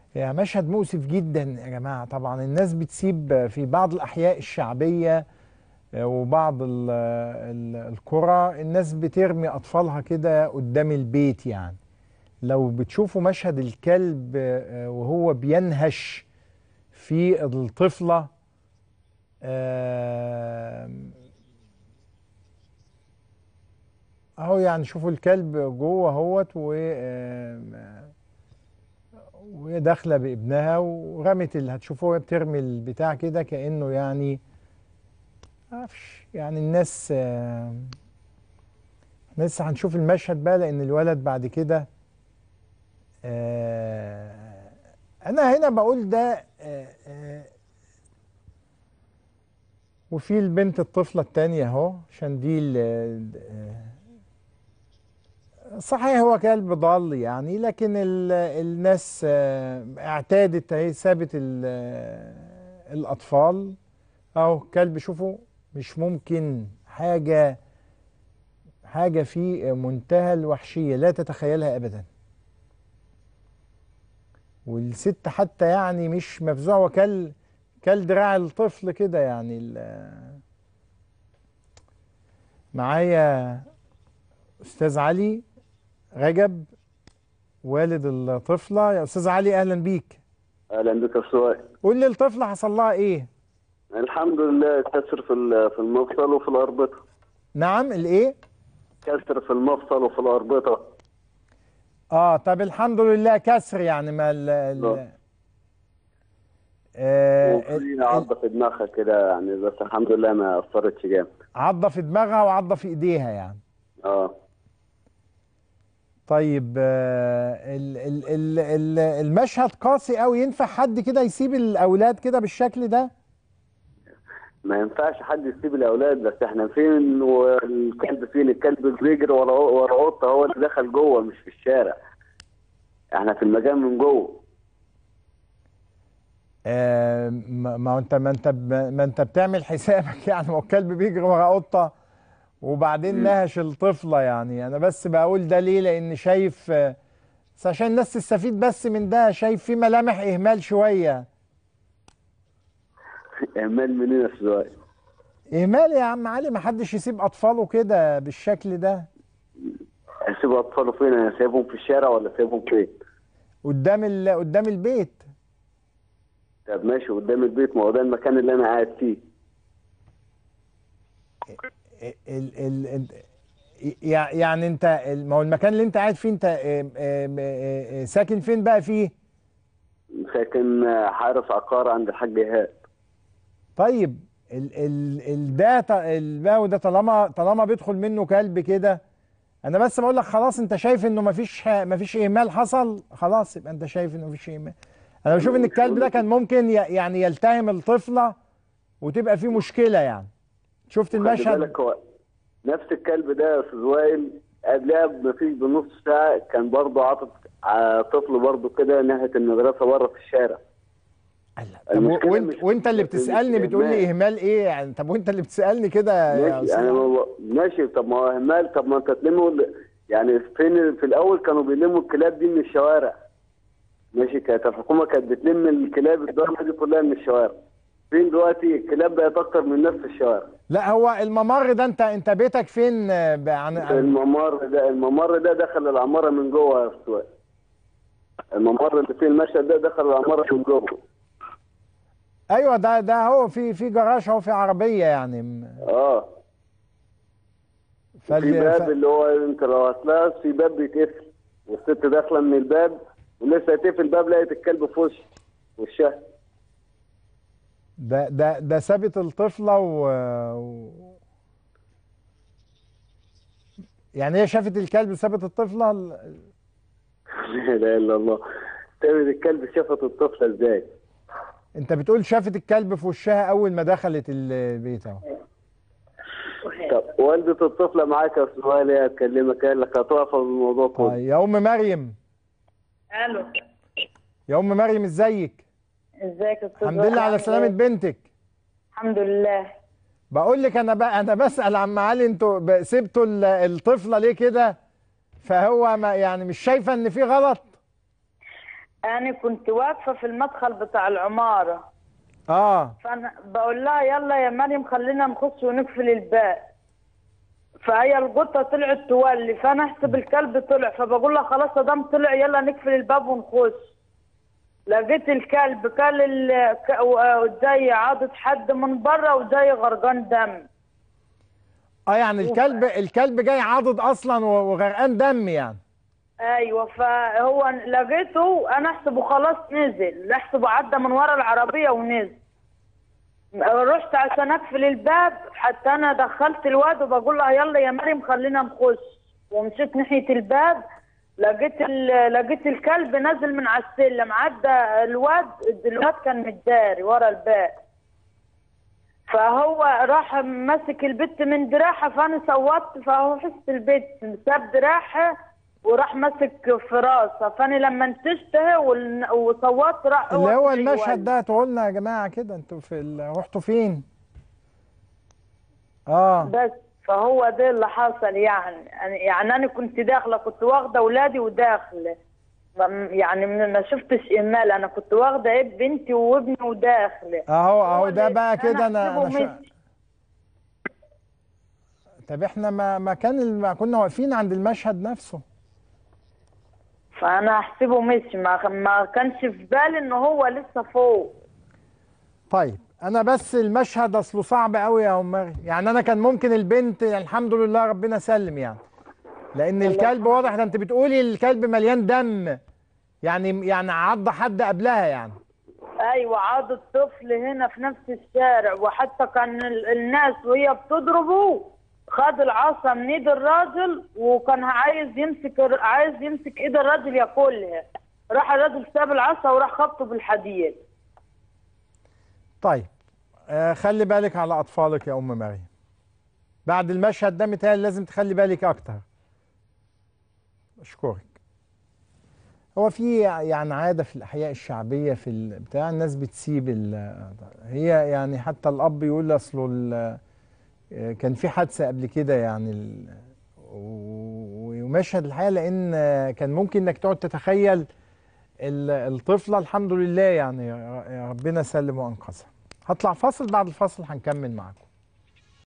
يا مشهد مؤسف جدا يا جماعة طبعا الناس بتسيب في بعض الأحياء الشعبية وبعض ال- ال- القرى الناس بترمي أطفالها كده قدام البيت يعني لو بتشوفوا مشهد الكلب وهو بينهش في الطفلة آم، اهو يعني شوفوا الكلب جوه اهوت و آم، وهي داخله بابنها ورمت اللي هتشوفوها بترمي البتاع كده كانه يعني معرفش يعني الناس آم، احنا لسه هنشوف المشهد بقى لان الولد بعد كده آه، انا هنا بقول ده آه، آه، وفي البنت الطفلة التانية اهو شنديل آه، آه، صحيح هو كلب ضال يعني لكن ال- الناس آه، اعتادت اهي سابت ال- آه، الأطفال اهو كلب شوفوا مش ممكن حاجة حاجة في منتهى الوحشية لا تتخيلها أبدا والست حتى يعني مش مفزوعة وكل كل دراع الطفل كده يعني ال- معايا أستاذ علي رجب والد الطفلة يا أستاذ علي أهلا بيك اهلا بك يا سؤال قول لي الطفلة حصل لها إيه الحمد لله كسر في ال- في المفصل وفي الاربطه نعم الإيه كسر في المفصل وفي الاربطه آه طب الحمد لله كسر يعني ما ال ال لا. آه وفي ال- عضه في دماغها كده يعني بس الحمد لله ما اثرتش جامد عضة في دماغها وعضة في إيديها يعني اه طيب آه، ال- ال- ال- ال- المشهد قاسي قوي ينفع حد كده يسيب الاولاد كده بالشكل ده ما ينفعش حد يسيب الاولاد بس احنا فين والكلب فين الكلب بيجري ورا ورا قطه هو اللي دخل جوه مش في الشارع احنا في المكان من جوه آه، ما ما هو انت ما انت ما انت بتعمل حسابك يعني ما هو الكلب بيجري ورا قطه وبعدين نهش الطفله يعني انا بس بقول ده ليه لان شايف آه، بس عشان الناس تستفيد بس من ده شايف في ملامح اهمال شويه اهمال منين يا سؤال اهمال يا عم علي ما حدش يسيب اطفاله كده بالشكل ده هسيب اطفاله فين انا سايبهم في الشارع ولا سايبهم فين قدام ال... قدام البيت طب ماشي قدام البيت ما هو ده المكان اللي انا قاعد فيه ال ال ال يع- يعني انت ال- ما هو المكان اللي انت قاعد فيه انت ام- ام- اه- ساكن فين بقى فيه ساكن حارس عقار عند الحاج ايهاب طيب ال ال ال ده ط- الباو ده طالما طالما بيدخل منه كلب كده انا بس بقول لك خلاص انت شايف انه مفيش ح- مفيش اهمال حصل خلاص يبقى انت شايف انه مفيش اهمال انا بشوف ان الكلب ده كان ممكن ي- يعني يلتهم الطفله وتبقى فيه مشكله يعني شفت خلي المشهد بالك هو نفس الكلب ده يا استاذ وائل قبلها مفيش بنص ساعه كان برضه عاطف ع- طفل برضه كده ناحيه المدرسه بره في الشارع طب المشكلة وانت مش- وانت اللي مش بتسالني بتقول لي إهمال. اهمال ايه يعني طب وانت اللي بتسالني كده يا ماشي أستاذ يعني علي؟ هو- ماشي طب ما هو اهمال طب ما انت تلموا ال- يعني فين في الاول كانوا بيلموا الكلاب دي من الشوارع ماشي كانت الحكومه كانت بتلم الكلاب الضخمه دي كلها من الشوارع فين دلوقتي الكلاب بقت اكتر من الناس في الشوارع لا هو الممر ده انت انت بيتك فين آه، ب- عن عن الممر ده الممر ده دخل العماره من جوه يا استاذ الممر اللي فيه المشهد ده دخل العماره من جوه ايوه ده ده هو في في جراج اهو في عربيه يعني م- اه فال- في باب ف- اللي هو انت لو هتلاقي في باب بيتقفل والست داخله من الباب ولسه هتقفل الباب لقيت الكلب في وش وشها ده ده ده سابت الطفله و... و... يعني هي شافت الكلب وسابت الطفله ال- لا اله الا الله تابت الكلب شافت الطفله ازاي انت بتقول شافت الكلب في وشها اول ما دخلت البيت اهو طب والدة الطفله معاك يا استاذ وائل هي هتكلمك قال لك هتقف الموضوع كله طيب يا ام مريم الو يا ام مريم ازيك ازيك يا استاذ الحمد لله على عامل سلامه إيه؟ بنتك الحمد لله بقول لك انا بقى انا بسال عم علي انتوا ب- سبتوا ال- الطفله ليه كده فهو ما يعني مش شايفه ان في غلط انا كنت واقفه في المدخل بتاع العماره اه فانا بقول لها يلا يا مريم خلينا نخش ونقفل الباب فهي القطه طلعت تولي فانا احسب الكلب طلع فبقول لها خلاص ادام طلع يلا نقفل الباب ونخش لقيت الكلب كل ال- ك- و- زي عاضد حد من بره وزي غرقان دم اه يعني الكلب الكلب جاي عاضد اصلا و- وغرقان دم يعني ايوه فهو لقيته انا احسبه خلاص نزل احسبه عدى من ورا العربيه ونزل رحت عشان اقفل الباب حتى انا دخلت الواد وبقول لها يلا يا مريم خلينا نخش ومشيت ناحيه الباب لقيت ال- لقيت الكلب نازل من على السلم عدى الواد الواد كان متداري ورا الباب فهو راح ماسك البت من دراعها فانا صوتت فهو حس البت ساب دراعها وراح ماسك في راسها فانا لما انتشته وال- وصوتت راح اللي هو طلع المشهد يولد. ده تقول لنا يا جماعه كده انتوا في ال... رحتوا فين اه بس فهو ده اللي حصل يعني يعني- يعني انا كنت داخله كنت واخده اولادي وداخله ما- يعني من- ما شفتش ايمال انا كنت واخده ايه بنتي وابني وداخله اهو اهو هو ده اللي- بقى كده انا أحسبه انا شا... مشي. طب احنا ما ما كان ال- ما كنا واقفين عند المشهد نفسه فانا احسبه مشي ما ما كانش في بالي ان هو لسه فوق طيب انا بس المشهد اصله صعب قوي يا ام مريم يعني انا كان ممكن البنت الحمد لله ربنا سلم يعني لان الكلب واضح ده انت بتقولي الكلب مليان دم يعني يعني عض حد قبلها يعني ايوه عاد الطفل هنا في نفس الشارع وحتى كان ال- الناس وهي بتضربه خد العصا من ايد الراجل وكان عايز يمسك الر- عايز يمسك ايد الراجل ياكلها راح الراجل ساب العصا وراح خبطه بالحديد طيب آه خلي بالك على اطفالك يا ام مريم بعد المشهد ده متهيألي لازم تخلي بالك اكتر اشكرك هو في يعني عاده في الاحياء الشعبيه في ال- بتاع الناس بتسيب ال- هي يعني حتى الاب يقول اصله ال- آه، كان في حادثه قبل كده يعني ال- و- ومشهد الحقيقه لان آه، كان ممكن انك تقعد تتخيل ال- الطفله الحمد لله يعني يا يا ربنا سلم وانقذها هطلع فاصل بعد الفاصل هنكمل معاكم